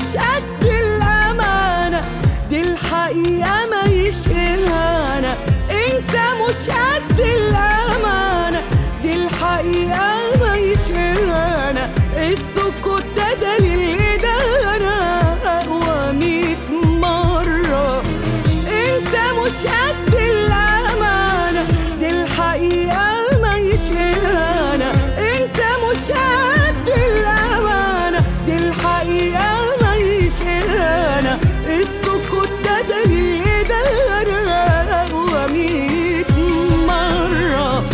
مش قد الأمانة دي الحقيقة ما يشهرهانا انت مش قد الأمانة دي الحقيقة ما يشهرهانا السكوت ده دليل إدانة أقوى ميت مرة انت مش قد